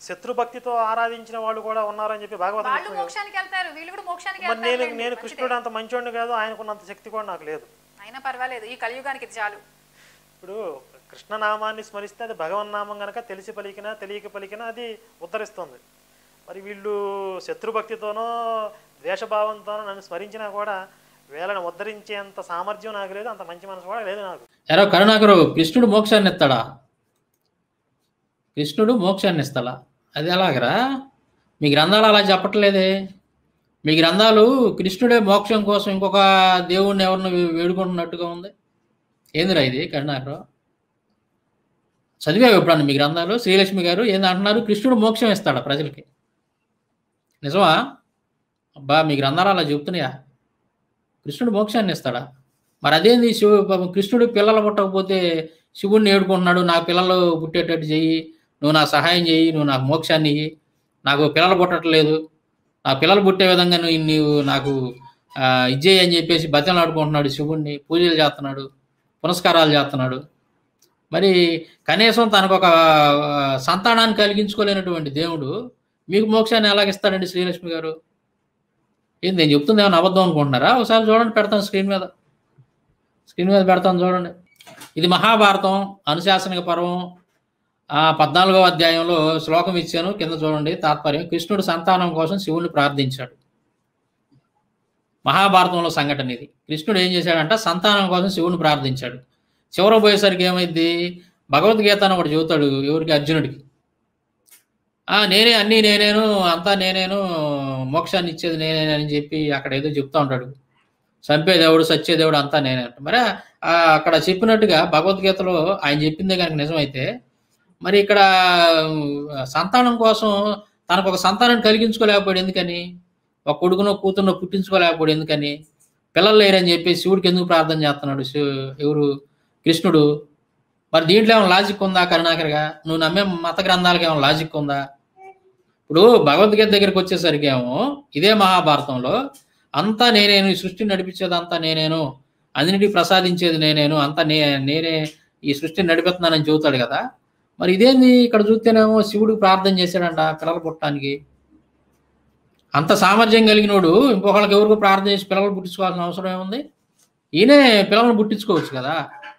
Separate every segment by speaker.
Speaker 1: శత్రుభక్తితో ఆరాధించిన వాళ్ళు కూడా ఉన్నారని చెప్పి భాగవతం
Speaker 2: వాళ్ళు
Speaker 1: చెప్తుంది కదా.
Speaker 2: మోక్షానికి వెళ్తారు వీళ్ళు కూడా మోక్షానికి
Speaker 1: మరి నేను
Speaker 2: వెళ్తారు
Speaker 1: నేను కృష్ణుడు అంత మంచోడిని కాదు ఆయనకున్నంత శక్తి కూడా నాకు లేదు
Speaker 2: అయినా పర్వాలేదు ఈ కలియుగానికి ఇది చాలు
Speaker 1: ఇప్పుడు కృష్ణనామాన్ని స్మరిస్తే అది భగవన్నామం కనుక తెలిసి పలికినా తెలియక పలికినా అది ఉద్ధరిస్తుంది మరి వీళ్ళు శత్రుభక్తితోనో ద్వేషభావంతోనో నన్ను స్మరించినా కూడా వీళ్ళని ఉద్ధరించేంత సామర్థ్యం నాకు లేదు అంత మంచి మనసు కూడా లేదు నాకు
Speaker 3: ఎరో కరుణాకరు కృష్ణుడు మోక్షాన్ని ఇస్తాడా కృష్ణుడు మోక్షాన్ని ఇస్తాడా అది ఎలాగరా మీ గ్రంథాలు అలా చెప్పట్లేదే మీ గ్రంథాలు కృష్ణుడే మోక్షం కోసం ఇంకొక దేవుణ్ణి ఎవరిని వేడుకుంటున్నట్టుగా ఉంది ఏందిరా ఇది కరుణాకరు చదివావు ఎప్పుడన్నా మీ గ్రంథాలు శ్రీలక్ష్మి గారు ఏంది అంటున్నారు కృష్ణుడు మోక్షం ఇస్తాడా ప్రజలకి నిజమా అబ్బా మీ గ్రంథాలు అలా చెప్తున్నాయా కృష్ణుడు మోక్షాన్ని ఇస్తాడా మరి అదేంది శివ పాపం కృష్ణుడు పిల్లలు పుట్టకపోతే శివుణ్ణి ఏడుకుంటున్నాడు నా పిల్లలు పుట్టేటట్టు చెయ్యి నువ్వు నాకు సహాయం చెయ్యి నువ్వు నాకు మోక్షాన్ని ఇయ్యి నాకు పిల్లలు పుట్టట్లేదు నా పిల్లలు పుట్టే విధంగా నువ్వు నీవు నాకు ఆ, ఇచ్చేయి అని చెప్పేసి బతిమలు ఆడుకుంటున్నాడు శివుణ్ణి పూజలు చేస్తున్నాడు పునస్కారాలు చేస్తున్నాడు మరి కనీసం తనకు ఒక ఆ, సంతానాన్ని కలిగించుకోలేనటువంటి దేవుడు మీకు మోక్షాన్ని ఎలాగిస్తాడండి శ్రీలక్ష్మి గారు ఏంది నేను చెప్తుంది ఏమైనా అబద్ధం అనుకుంటున్నారా ఒకసారి చూడండి పెడతాను స్క్రీన్ మీద స్క్రీన్ మీద పెడతాను చూడండి ఇది మహాభారతం అనుశాసనిక పర్వం ఆ పద్నాలుగవ అధ్యాయంలో శ్లోకం ఇచ్చాను కింద చూడండి తాత్పర్యం కృష్ణుడు సంతానం కోసం శివుని ప్రార్థించాడు మహాభారతంలో సంఘటన ఇది కృష్ణుడు ఏం చేశాడంట సంతానం కోసం శివుని ప్రార్థించాడు చివర పోయేసరికి ఏమైంది భగవద్గీత అని ఒకటి చెబుతాడు ఎవరికి అర్జునుడికి ఆ నేనే అన్నీ నేనేను అంతా నేనేను మోక్షాన్ని ఇచ్చేది నేనే అని చెప్పి అక్కడ ఏదో చెప్తా ఉంటాడు చంపేదేవుడు సచ్చేదేవుడు అంతా నేనే అంట మరి ఆ అక్కడ చెప్పినట్టుగా భగవద్గీతలో ఆయన చెప్పిందే కనుక నిజమైతే మరి ఇక్కడ ఆ, సంతానం కోసం తనకు ఒక సంతానం కలిగించుకోలేకపోయాడు ఎందుకని ఒక కొడుకునో కూతురునో పుట్టించుకోలేకపోయాడు ఎందుకని పిల్లలు లేరని చెప్పి శివుడికి ఎందుకు ప్రార్థన చేస్తున్నాడు శివు- ఎవరు కృష్ణుడు మరి దీంట్లో ఏమైనా లాజిక్ ఉందా కరుణాకర్గా నువ్వు నమ్మే మత గ్రంథాలకు ఏమైనా లాజిక్ ఉందా ఇప్పుడు భగవద్గీత దగ్గరికి వచ్చేసరికి ఏమో ఇదే మహాభారతంలో అంతా నేనేను ఈ సృష్టిని నడిపించేది అంతా నేనేను అన్నిటికీ ప్రసాదించేది నేనేను అంతా నే నేనే ఈ సృష్టిని నడిపిస్తున్నానని చెబుతాడు కదా మరి ఇదేంది ఇక్కడ చూస్తేనేమో శివుడికి ప్రార్థన చేశాడంట పిల్లలు పుట్టడానికి అంత సామర్థ్యం కలిగినోడు ఇంకొకళ్ళకి ఎవరికో ప్రార్థన చేసి పిల్లలు పుట్టించుకోవాల్సిన అవసరం ఏముంది ఈయనే పిల్లల్ని పుట్టించుకోవచ్చు కదా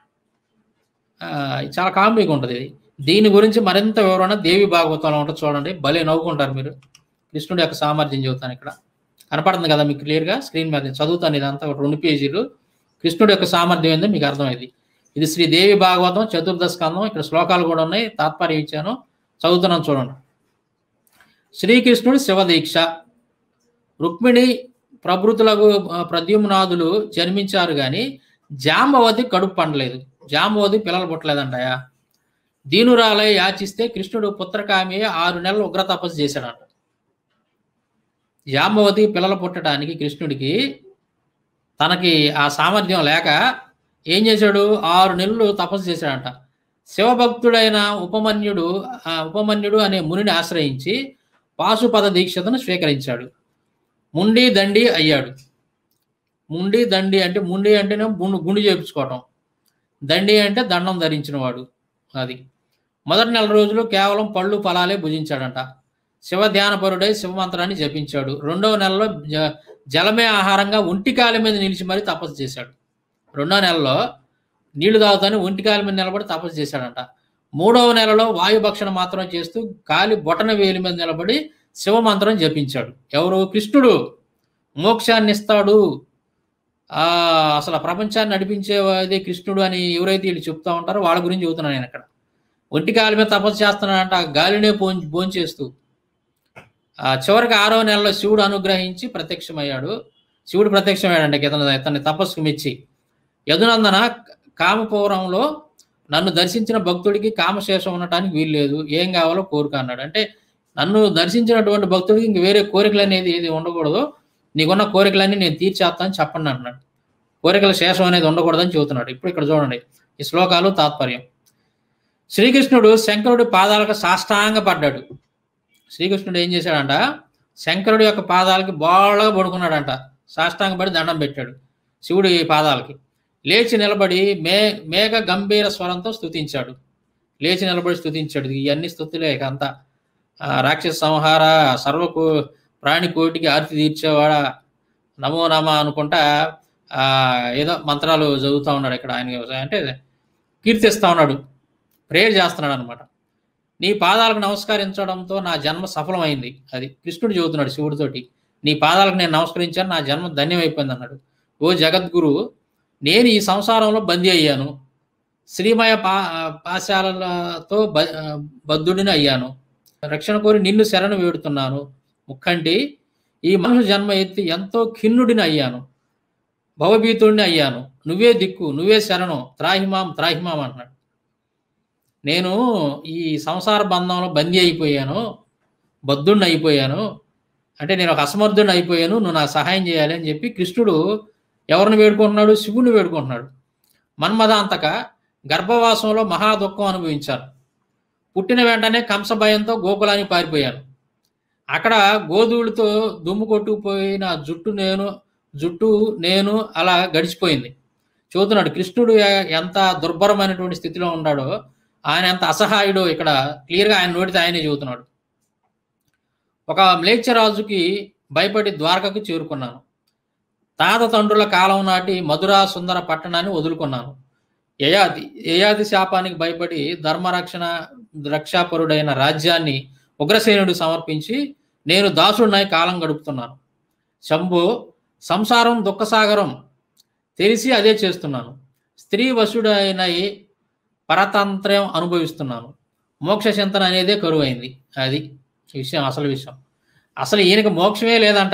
Speaker 3: ఆ, ఇది చాలా కామెడీగా ఉంటుంది ఇది దీని గురించి మరింత వివరణ దేవి భాగవతంలో ఉంటుంది చూడండి భలే నవ్వుకుంటారు మీరు కృష్ణుడి యొక్క సామర్థ్యం చెబుతాను ఇక్కడ కనపడుతుంది కదా మీకు క్లియర్గా స్క్రీన్ మీద నేను చదువుతాను ఇదంతా ఒక రెండు పేజీలు కృష్ణుడి యొక్క సామర్థ్యం ఏందో మీకు అర్థమైంది ఇది శ్రీ దేవి భాగవతం చతుర్దశ స్కందం ఇక్కడ శ్లోకాలు కూడా ఉన్నాయి తాత్పర్యం ఇచ్చాను చదువుతున్నాను చూడండి శ్రీకృష్ణుడు శివదీక్ష రుక్మిణి ప్రభృతులకు ఆ, ప్రద్యుమ్నాథులు జన్మించారు కానీ జాంబవతి కడుపు పండలేదు జాంబవతి పిల్లలు పుట్టలేదంటయా దీనురాలై యాచిస్తే కృష్ణుడు పుత్రకామి ఆరు నెలలు ఉగ్ర తపస్సు చేశాడంట జాంబవతి పిల్లలు పుట్టడానికి కృష్ణుడికి తనకి ఆ సామర్థ్యం లేక ఏం చేశాడు ఆరు నెలలు తపస్సు చేశాడంట శివభక్తుడైన ఉపమన్యుడు ఆ ఉపమన్యుడు అనే మునిని ఆశ్రయించి పాశుపద దీక్షతను స్వీకరించాడు ముండి దండి అయ్యాడు ముండి దండి అంటే ముండి అంటేనే గుండు గుండు చేపించుకోవటం దండి అంటే దండం ధరించిన వాడు అది మొదటి నెల రోజులు కేవలం పళ్ళు ఫలాలే భుజించాడంట శివ ధ్యానపరుడై శివమంత్రాన్ని జపించాడు రెండవ నెలలో జ- జలమే ఆహారంగా ఒంటికాల మీద నిలిచి మరీ తపస్సు చేశాడు రెండో నెలలో నీళ్లు తాగుతానే ఒంటికాల మీద నిలబడి తపస్సు చేశాడంట మూడవ నెలలో వాయుభక్షణ మాత్రం చేస్తూ కాలి బొటన వేలి మీద నిలబడి శివమంత్రం జపించాడు ఎవరు కృష్ణుడు మోక్షాన్ని ఇస్తాడు ఆ అసలు ఆ ప్రపంచాన్ని నడిపించేది కృష్ణుడు అని ఎవరైతే వీళ్ళు చెప్తా ఉంటారో వాళ్ళ గురించి చెబుతున్నాను నేను ఇక్కడ ఒంటి కాలి మీద తపస్సు చేస్తున్నాడంట ఆ గాలినే భోం భోంచేస్తూ ఆ చివరికి ఆరో నెలలో శివుడు అనుగ్రహించి ప్రత్యక్షమయ్యాడు శివుడు ప్రత్యక్షమయ్యాడంట ఇతను ఇతని తపస్సుకు మెచ్చి యదునందన కామపౌరంలో నన్ను దర్శించిన భక్తుడికి కామశేషం ఉండటానికి వీలు లేదు ఏం కావాలో కోరిక అన్నాడు అంటే నన్ను దర్శించినటువంటి భక్తుడికి ఇంక వేరే కోరికలు అనేది ఏది ఉండకూడదు నీకున్న కోరికలన్నీ నేను తీర్చేస్తాను చెప్పండి అన్నాడు కోరికల శేషం అనేది ఉండకూడదని చెబుతున్నాడు ఇప్పుడు ఇక్కడ చూడండి ఈ శ్లోకాలు తాత్పర్యం శ్రీకృష్ణుడు శంకరుడి పాదాలకు సాష్టాంగ పడ్డాడు శ్రీకృష్ణుడు ఏం చేశాడంట శంకరుడి యొక్క పాదాలకి బాగా పడుకున్నాడంట సాష్టాంగపడి దండం పెట్టాడు శివుడి పాదాలకి లేచి నిలబడి మే మేఘ గంభీర స్వరంతో స్తుతించాడు లేచి నిలబడి స్తుతించాడు ఇవన్నీ స్థుతులే ఇక అంతా ఆ, రాక్షస సంహార సర్వకు ప్రాణి కోటికి ఆర్తి తీర్చేవాడ నమో నమ అనుకుంటా ఆ, ఏదో మంత్రాలు చదువుతూ ఉన్నాడు ఇక్కడ ఆయన అంటే కీర్తిస్తూ ఉన్నాడు ప్రేయర్ చేస్తున్నాడు అనమాట నీ పాదాలకు నమస్కరించడంతో నా జన్మ సఫలమైంది అది కృష్ణుడు చెబుతున్నాడు శివుడితోటి నీ పాదాలకు నేను నమస్కరించాను నా జన్మ ధన్యమైపోయింది అన్నాడు ఓ జగద్గురు నేను ఈ సంసారంలో బందీ అయ్యాను శ్రీమయ పా పాశాలతో బ బద్ధుడిని అయ్యాను రక్షణ కోరి నిన్ను శరణు వేడుతున్నాను ముక్కంటి ఈ మనుషు జన్మ ఎత్తి ఎంతో ఖిన్నుడిని అయ్యాను భవభీతుడిని అయ్యాను నువ్వే దిక్కు నువ్వే శరణం త్రాహిమాం త్రాహిమాం అంటున్నాడు నేను ఈ సంసార బంధంలో బందీ అయిపోయాను బద్ధుడిని అయిపోయాను అంటే నేను ఒక అసమర్థుడిని అయిపోయాను నువ్వు నాకు సహాయం చేయాలి అని చెప్పి కృష్ణుడు ఎవరిని వేడుకుంటున్నాడు శివుని వేడుకుంటున్నాడు మన్మదాంతక గర్భవాసంలో మహా దుఃఖం అనుభవించాను పుట్టిన వెంటనే కంస భయంతో గోకులానికి పారిపోయాను అక్కడ గోధువులతో దుమ్ము కొట్టుకుపోయిన జుట్టు నేను జుట్టు నేను అలా గడిచిపోయింది చూస్తున్నాడు కృష్ణుడు ఎ- ఎంత దుర్భరమైనటువంటి స్థితిలో ఉన్నాడో ఆయన ఎంత అసహాయుడో ఇక్కడ క్లియర్గా ఆయన నోటితో ఆయనే చెబుతున్నాడు ఒక మ్లేచ్ఛరాజుకి భయపడి ద్వారకకు చేరుకున్నాను తాత తండ్రుల కాలం నాటి మధురా సుందర పట్టణాన్ని వదులుకున్నాను యయాతి యయాతి శాపానికి భయపడి ధర్మరక్షణ రక్షాపరుడైన రాజ్యాన్ని ఉగ్రసేనుడు సమర్పించి నేను దాసుడినై కాలం గడుపుతున్నాను శంభో సంసారం దుఃఖసాగరం తెలిసి అదే చేస్తున్నాను స్త్రీ వశుడైన పరతంత్రం అనుభవిస్తున్నాను మోక్ష చింతన అనేదే కరువైంది అది విషయం అసలు విషయం అసలు ఈయనకి మోక్షమే లేదంట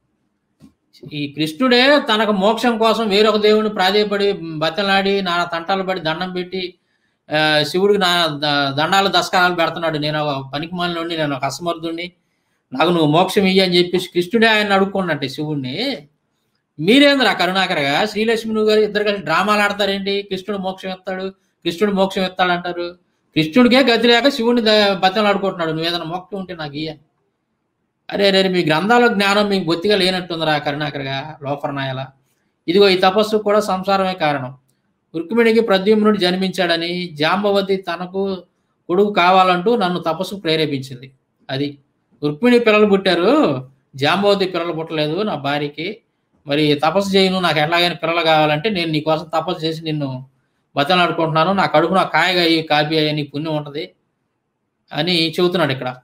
Speaker 3: ఈ కృష్ణుడే తనకు మోక్షం కోసం వేరొక దేవుని ప్రాధేయపడి బతలాడి నా తంటాలు పడి దండం పెట్టి ఆ, శివుడికి నా ద- దండాలు దస్కారాలు పెడుతున్నాడు నేను ఒక పనికి మాలినోడిని నేను ఒక అసమర్థుడిని నాకు నువ్వు మోక్షం ఇయ్యి అని చెప్పేసి కృష్ణుడే ఆయన అడుక్కున్నట్టే శివుడిని మీరేంద్ర కరుణాకరగా శ్రీలక్ష్మి నువ్వు గారు ఇద్దరు కలిసి డ్రామాలు ఆడతారేంటి కృష్ణుడు మోక్షం ఇస్తాడు కృష్ణుడు మోక్షం ఇస్తాడు అంటారు కృష్ణుడికే గతి లేక శివుడిని ద- బతిమలాడుకుంటున్నాడు ఆడుకుంటున్నాడు నువ్వు ఏదైనా మోక్షం ఉంటే నాకు ఇయ్య అరే అరే మీ గ్రంథాల జ్ఞానం మీకు బొత్తిగా లేనట్టుందిరా కరుణాకరగా లోపరనాయల ఇదిగో ఈ తపస్సు కూడా సంసారమే కారణం రుక్మిణికి ప్రద్యుమ్నుడు జన్మించాడని జాంబవతి తనకు కొడుకు కావాలంటూ నన్ను తపస్సు ప్రేరేపించింది అది రుక్మిణి పిల్లలు పుట్టారు జాంబవతి పిల్లలు పుట్టలేదు నా భార్యకి మరి తపస్సు చేయను నాకు ఎట్లాగైనా పిల్లలు కావాలంటే నేను నీకోసం తపస్సు చేసి నిన్ను బతలాడుకుంటున్నాను నా కడుపు నా కాయగా అయ్యి కాపీ అయ్యి నీకు పుణ్యం ఉంటుంది అని చెబుతున్నాడు ఇక్కడ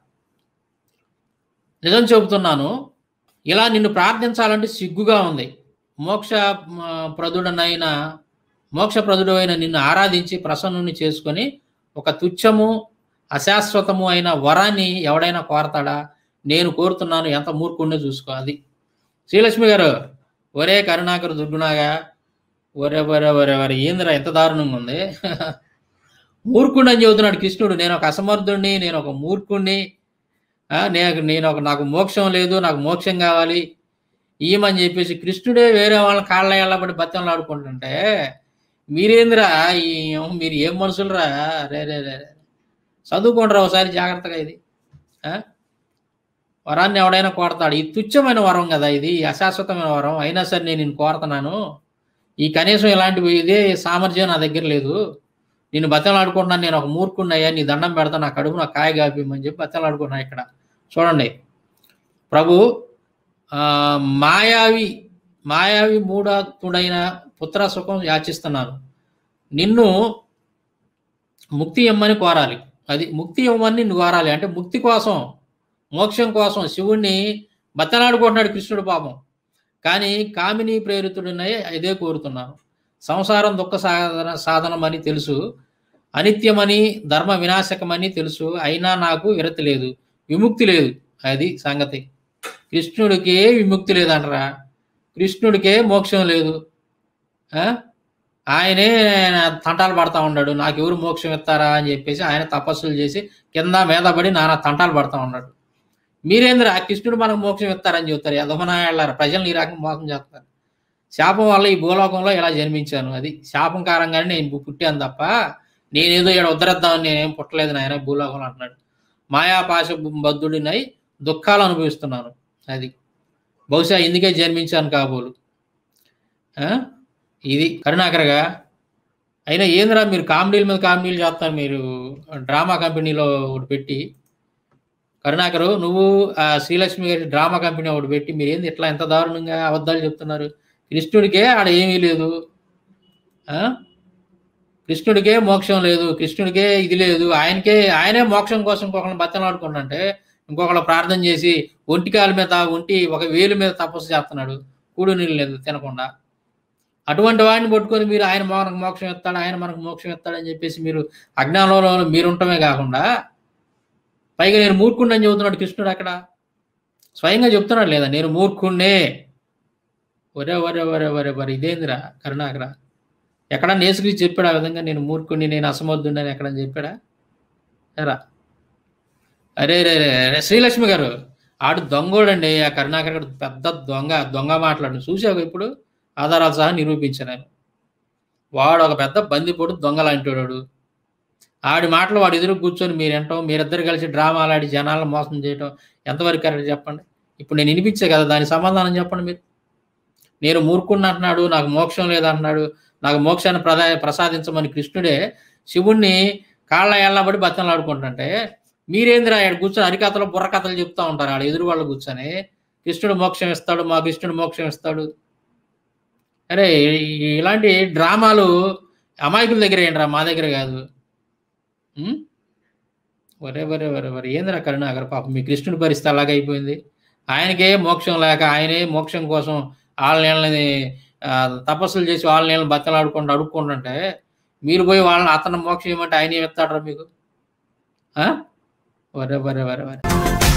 Speaker 3: నిజం చెబుతున్నాను ఇలా నిన్ను ప్రార్థించాలంటే సిగ్గుగా ఉంది మోక్ష మ, ప్రదుడనైన మోక్ష ప్రదుడైన నిన్ను ఆరాధించి ప్రసన్నుని చేసుకొని ఒక తుచ్చము అశాశ్వతము అయిన వరాన్ని ఎవడైనా కోరతాడా నేను కోరుతున్నాను ఎంత మూర్ఖుడిని చూసుకో అది శ్రీలక్ష్మి గారు ఒరే కరుణాకర్ దుర్గుణాగా ఒరే ఒరే ఒరే ఒరే ఏందిరా ఎంత దారుణంగా ఉంది మూర్ఖుడు అని చెబుతున్నాడు కృష్ణుడు నేను ఒక అసమర్థుడిని నేను ఒక మూర్ఖుడిని ఆ, నేను నేను ఒక నాకు మోక్షం లేదు నాకు మోక్షం కావాలి ఈమని చెప్పేసి కృష్ణుడే వేరే వాళ్ళ కాళ్ళ ఎళ్ళబడి బత్తెంలు ఆడుకుంటుంటే మీరేందిరా ఈ మీరు ఏం మనుషులరా రే రే రే రే. చదువుకోండిరా ఒకసారి జాగ్రత్తగా ఇది ఆ? వరాన్ని ఎవడైనా కోరతాడు ఇది తుచ్చమైన వరం కదా ఇది ఈ అశాశ్వతమైన వరం అయినా సరే నేను నిన్ను కోరతున్నాను ఈ కనీసం ఇలాంటివి ఇదే సామర్థ్యం నా దగ్గర లేదు నేను బతలాడుకుంటున్నాను నేను ఒక మూర్ఖున్నయ్యా నీ దండం పెడతా నా కడుపు నా కాయ కాపిమని చెప్పి బతలాడుకున్నా ఇక్కడ చూడండి ప్రభు ఆ, మాయావి మాయావి మూఢాత్ముడైన పుత్ర సుఖం యాచిస్తున్నాను నిన్ను ముక్తి ఇమ్మని కోరాలి అది ముక్తి ఇవ్వమని నిన్ను కోరాలి అంటే ముక్తి కోసం మోక్షం కోసం శివుణ్ణి బతలాడుకుంటున్నాడు కృష్ణుడు పాపం కానీ కామిని ప్రేరితుడినై ఇదే కోరుతున్నాను సంసారం దుఃఖ సాధన సాధనమని తెలుసు అనిత్యమని ధర్మ వినాశకమని తెలుసు అయినా నాకు విరతి లేదు విముక్తి లేదు అది సంగతి కృష్ణుడికే విముక్తి లేదంటరా కృష్ణుడికే మోక్షం లేదు ఆ? ఆయనే తంటాలు పడతా ఉన్నాడు నాకు ఎవరు మోక్షం ఇస్తారా అని చెప్పేసి ఆయన తపస్సులు చేసి కింద మీద పడి నానా తంటాలు పడతా ఉన్నాడు మీరేంద్ర కృష్ణుడు మనకు మోక్షం ఇస్తారని చెబుతారు యదమనాయాళ్ళారు ప్రజలను ఈ రకంగా మోసం చేస్తారు శాపం వల్ల ఈ భూలోకంలో ఇలా జన్మించాను అది శాపం కారంగానే నేను పుట్టాను తప్ప నేనేదో ఇక్కడ ఉద్ధరిద్దామని నేనేం పుట్టలేదు నాయన భూలోకంలో అంటున్నాడు మాయాపాశ బద్ధుడినై దుఃఖాలు అనుభవిస్తున్నాను అది బహుశా ఇందుకే జన్మించాను కాబోలు ఆ? ఇది కరుణాకరగా అయినా ఏందిరా మీరు కామెడీల మీద కామెడీలు చేస్తారు మీరు డ్రామా కంపెనీలో ఒకటి పెట్టి కరుణాకరు నువ్వు ఆ శ్రీలక్ష్మి గారి డ్రామా కంపెనీ ఒకటి పెట్టి మీరు ఏంది ఇట్లా ఎంత దారుణంగా అబద్ధాలు చెప్తున్నారు కృష్ణుడికే ఆడ ఏమీ లేదు ఆ? కృష్ణుడికే మోక్షం లేదు కృష్ణుడికే ఇది లేదు ఆయనకే ఆయనే మోక్షం కోసం ఇంకొకరిని బతలాడుకుంటుంటే ఇంకొకళ్ళు ప్రార్థన చేసి ఒంటి కాలు మీద ఒంటి ఒక వేలు మీద తపస్సు చేస్తున్నాడు కూడు నీళ్ళు లేదు తినకుండా అటువంటి వాడిని పట్టుకొని మీరు ఆయన మనకు మోక్షం ఇస్తాడు ఆయన మనకు మోక్షం ఇస్తాడని చెప్పేసి మీరు అజ్ఞానంలో మీరుంటమే కాకుండా పైగా నేను మూర్ఖుడిని అని చెబుతున్నాడు కృష్ణుడు అక్కడ స్వయంగా చెప్తున్నాడు లేదా నేను మూర్ఖుణ్ణే ఒరే ఒరే ఒరే ఒరే ఒరే ఇదేందిరా కరుణాకర ఎక్కడ నేసుకి చెప్పాడు ఆ విధంగా నేను మూర్ఖుడిని నేను అసమర్థుడిని అని ఎక్కడని చెప్పాడా ఎరా అరే రే రే రే, శ్రీలక్ష్మి గారు ఆడు దొంగోడండి ఆ కరుణాకర్ గారు పెద్ద దొంగ దొంగ మాట్లాడు చూసావు ఇప్పుడు ఆధారాలు సహా నిరూపించాను నేను వాడు ఒక పెద్ద బందిపోడు దొంగ లాంటి వాడు ఆడి మాటలు వాడు ఎదురు కూర్చొని మీరు ఏంటో మీరిద్దరు కలిసి డ్రామాలు ఆడి జనాలను మోసం చేయటం ఎంతవరకు కరెక్ట్ చెప్పండి ఇప్పుడు నేను వినిపించే కదా దాని సమాధానం చెప్పండి మీరు నేను మూర్ఖుడిని అంటున్నాడు నాకు మోక్షం లేదంటున్నాడు నాకు మోక్షాన్ని ప్రదా ప్రసాదించమని కృష్ణుడే శివుణ్ణి కాళ్ళ ఎళ్ళబడి బతంలాడుకుంటుంటే మీరేందిరా ఆడ కూర్చొని అరికథలు బుర్రకథలు చెప్తా ఉంటారు ఆడ ఎదురు వాళ్ళు కూర్చొని కృష్ణుడు మోక్షం ఇస్తాడు మా కృష్ణుడు మోక్షం ఇస్తాడు అరే ఈ- ఇలాంటి డ్రామాలు అమాయకుల దగ్గర ఏంట్రా మా దగ్గర కాదు ఉం? ఒరే ఒరే ఒరే ఒరే ఏందిరా కరుణాకర్ పాపం మీ కృష్ణుడి పరిస్థితి అలాగే అయిపోయింది ఆయనకే మోక్షం లేక ఆయనే మోక్షం కోసం వాళ్ళ నీళ్ళని ఆ, తపస్సులు చేసి వాళ్ళ నీళ్ళని బతలాడుకుంటూ అడుక్కుంటుంటే మీరు పోయి వాళ్ళని అతను మోక్షం ఇవ్వమంటే ఆయన ఏమి ఇస్తాడరా మీకు ఆ? ఒరే ఒరే ఒరే ఒరే